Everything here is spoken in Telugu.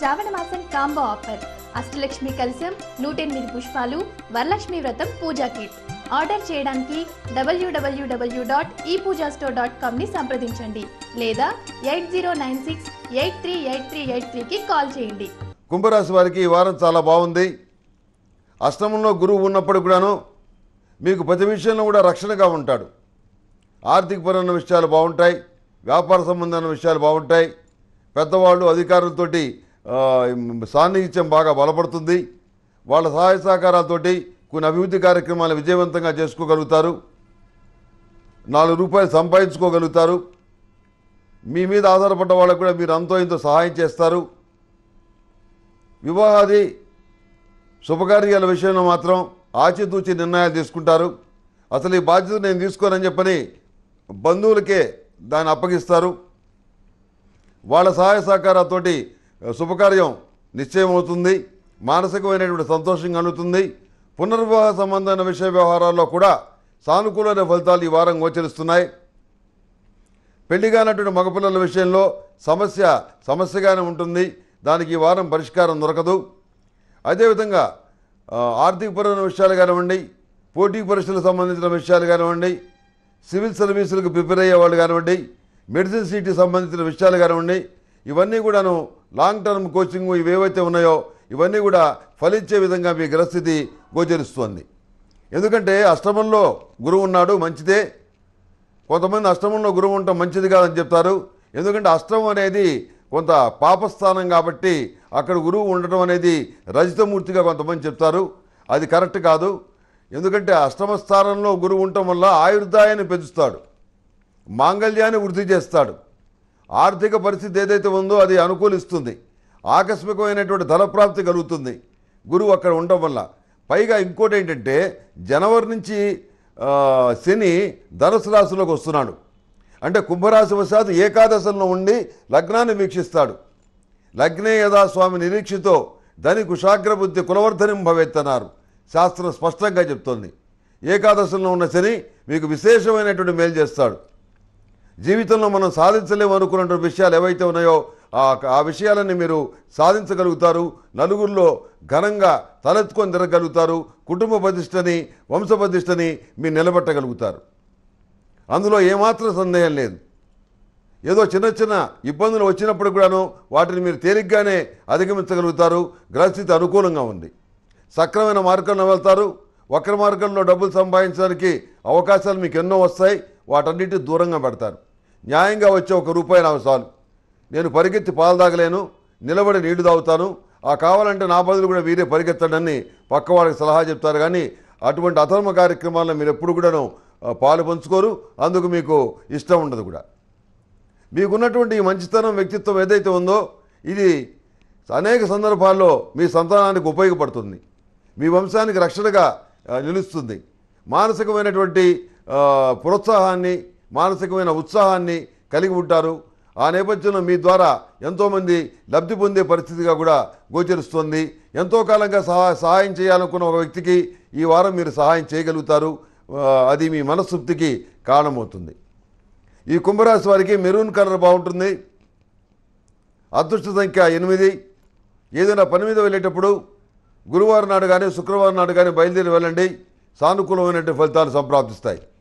శ్రావణ మాసం కాంబో ఆఫర్ అష్టలక్ష్మి కలశం నూట ఎనిమిది పుష్పాలు వరలక్ష్మి వ్రతం పూజా కిట్ ఆర్డర్ చేయడానికి డబ్ల్యూడబ్ల్యూడబ్ల్యూ డాట్ ఈ పూజా స్టోర్ డాట్ కామ్ని సంప్రదించండి లేదా eight zero nine six eight three eight three eight త్రీకి కాల్ చేయండి కుంభరాశి వారికి ఈ వారం చాలా బాగుంది అష్టమంలో గురువు ఉన్నప్పుడు కూడాను మీకు ప్రతి విషయంలో కూడా రక్షణగా ఉంటాడు ఆర్థికపరమైన విషయాలు బాగుంటాయి వ్యాపార సంబంధమైన విషయాలు బాగుంటాయి పెద్దవాళ్ళు అధికారులతోటి ఆ, సాన్నిహిత్యం బాగా బలపడుతుంది వాళ్ళ సహాయ సహకారాలతోటి కొన్ని అభివృద్ధి కార్యక్రమాలు విజయవంతంగా చేసుకోగలుగుతారు నాలుగు రూపాయలు సంపాదించుకోగలుగుతారు మీ మీద ఆధారపడ్డ వాళ్ళకు కూడా మీరు అంతో ఇంతో సహాయం చేస్తారు వివాహాది శుభకార్యాల విషయంలో మాత్రం ఆచితూచి నిర్ణయాలు తీసుకుంటారు అసలు ఈ బాధ్యత నేను తీసుకోనని చెప్పని బంధువులకే దాన్ని అప్పగిస్తారు వాళ్ళ సహాయ సహకారాలతోటి శుభకార్యం నిశ్చయం అవుతుంది మానసికమైనటువంటి సంతోషం కలుగుతుంది పునర్వివాహ సంబంధమైన విషయ వ్యవహారాల్లో కూడా సానుకూలమైన ఫలితాలు ఈ వారం గోచరిస్తున్నాయి పెళ్లి కానటువంటి మగపిల్లల విషయంలో సమస్య సమస్యగానే ఉంటుంది దానికి ఈ వారం పరిష్కారం దొరకదు అదేవిధంగా ఆ, ఆర్థికపరమైన విషయాలు కానివ్వండి పోటీ పరీక్షలకు సంబంధించిన విషయాలు కానివ్వండి సివిల్ సర్వీసులకు ప్రిపేర్ అయ్యే వాళ్ళు కానివ్వండి మెడిసిన్ సీట్కి సంబంధించిన విషయాలు కానివ్వండి ఇవన్నీ కూడాను లాంగ్ టర్మ్ కోచింగ్ ఇవేవైతే ఉన్నాయో ఇవన్నీ కూడా ఫలించే విధంగా మీ గ్రహస్థితి గోచరిస్తోంది ఎందుకంటే అష్టమంలో గురువు ఉన్నాడు మంచిదే కొంతమంది అష్టమంలో గురువు ఉండటం మంచిది కాదని చెప్తారు ఎందుకంటే అష్టమం అనేది కొంత పాపస్థానం కాబట్టి అక్కడ గురువు ఉండటం అనేది రజితమూర్తిగా కొంతమంది చెప్తారు అది కరెక్ట్ కాదు ఎందుకంటే అష్టమ స్థానంలో గురువు ఉండటం వల్ల ఆయుర్దాయాన్ని పెంచుతాడు మాంగళ్యాన్ని వృద్ధి చేస్తాడు ఆర్థిక పరిస్థితి ఏదైతే ఉందో అది అనుకూలిస్తుంది ఆకస్మికమైనటువంటి ధనప్రాప్తి కలుగుతుంది గురువు అక్కడ ఉండటం వల్ల పైగా ఇంకోటి ఏంటంటే జనవరి నుంచి ఆ, శని ధనుసు రాశిలోకి వస్తున్నాడు అంటే కుంభరాశి వశాత్ ఏకాదశంలో ఉండి లగ్నాన్ని వీక్షిస్తాడు లగ్నే యథా స్వామి నిరీక్షితో ధని కుశాగ్ర బుద్ధి కులవర్ధనం భవేత్తన్నారు శాస్త్రం స్పష్టంగా చెప్తోంది ఏకాదశంలో ఉన్న శని మీకు విశేషమైనటువంటి మేలు చేస్తాడు జీవితంలో మనం సాధించలేము అనుకున్నటువంటి విషయాలు ఏవైతే ఉన్నాయో ఆ ఆ విషయాలన్నీ మీరు సాధించగలుగుతారు నలుగురిలో ఘనంగా తలెత్తుకొని తిరగలుగుతారు కుటుంబ ప్రతిష్టని వంశ ప్రతిష్టని మీరు నిలబెట్టగలుగుతారు అందులో ఏమాత్రం సందేహం లేదు ఏదో చిన్న చిన్న ఇబ్బందులు వచ్చినప్పుడు కూడాను వాటిని మీరు తేలిగ్గానే అధిగమించగలుగుతారు గ్రహస్థితి అనుకూలంగా ఉంది సక్రమైన మార్గంలో వెళ్తారు వక్ర మార్గంలో డబ్బులు సంపాదించడానికి అవకాశాలు మీకు ఎన్నో వస్తాయి వాటన్నిటి దూరంగా పెడతారు న్యాయంగా వచ్చే ఒక రూపాయి నాకు చాలు నేను పరిగెత్తి పాలు తాగలేను నిలబడి నీళ్లు తాగుతాను ఆ కావాలంటే నా బదులు కూడా వీరే పరిగెత్తడని పక్క వాళ్ళకి సలహా చెప్తారు కానీ అటువంటి అధర్మ కార్యక్రమాల్లో మీరు ఎప్పుడు కూడాను ఆ, పాలు పంచుకోరు అందుకు మీకు ఇష్టం ఉండదు కూడా మీకున్నటువంటి ఈ మంచితనం వ్యక్తిత్వం ఏదైతే ఉందో ఇది అనేక సందర్భాల్లో మీ సంతానానికి ఉపయోగపడుతుంది మీ వంశానికి రక్షణగా ఆ, నిలుస్తుంది మానసికమైనటువంటి ఆ, ప్రోత్సాహాన్ని మానసికమైన ఉత్సాహాన్ని కలిగి ఉంటారు ఆ నేపథ్యంలో మీ ద్వారా ఎంతోమంది లబ్ధి పొందే పరిస్థితిగా కూడా గోచరిస్తుంది ఎంతో కాలంగా సహా సహాయం చేయాలనుకున్న ఒక వ్యక్తికి ఈ వారం మీరు సహాయం చేయగలుగుతారు ఆ, అది మీ మనస్తృప్తికి కారణమవుతుంది ఈ కుంభరాశి వారికి మెరూన్ కలర్ బాగుంటుంది అదృష్ట సంఖ్య ఎనిమిది ఏదైనా పని మీద వెళ్ళేటప్పుడు గురువారం నాడు కానీ శుక్రవారం నాడు కానీ బయలుదేరి వెళ్ళండి సానుకూలమైనటువంటి ఫలితాలు సంప్రాప్తిస్తాయి